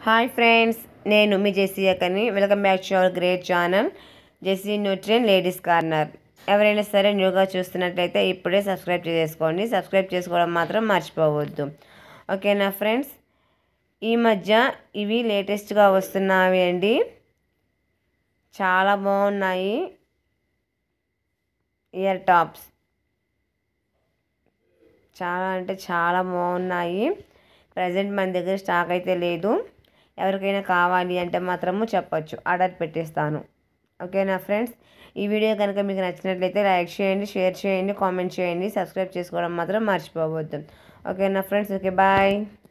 hi friends నేను మీ Jessy అక్కని welcome back to our great channel Jessy nutrition ladies corner ఎవరైనా సరే న్యూగా చూస్తున్నట్లయితే ఇప్పుడే సబ్స్క్రైబ్ చేసుకోండి సబ్స్క్రైబ్ చేసుకోవడం మాత్రం మర్చిపోవద్దు ఓకేనా ఫ్రెండ్స్ ఈ మధ్య ఇవి లేటెస్ట్గా వస్తున్నవి అండి చాలా బాగున్నాయి ఇయర్ టాప్స్ చాలా అంటే చాలా బాగున్నాయి ప్రజెంట్ మన దగ్గర స్టాక్ అయితే లేదు ఎవరికైనా కావాలి అంటే మాత్రము చెప్పొచ్చు ఆర్డర్ పెట్టేస్తాను ఓకేనా ఫ్రెండ్స్ ఈ వీడియో కనుక మీకు నచ్చినట్లయితే లైక్ చేయండి షేర్ చేయండి కామెంట్ చేయండి సబ్స్క్రైబ్ చేసుకోవడం మాత్రం మర్చిపోవద్దు ఓకేనా ఫ్రెండ్స్ ఓకే బాయ్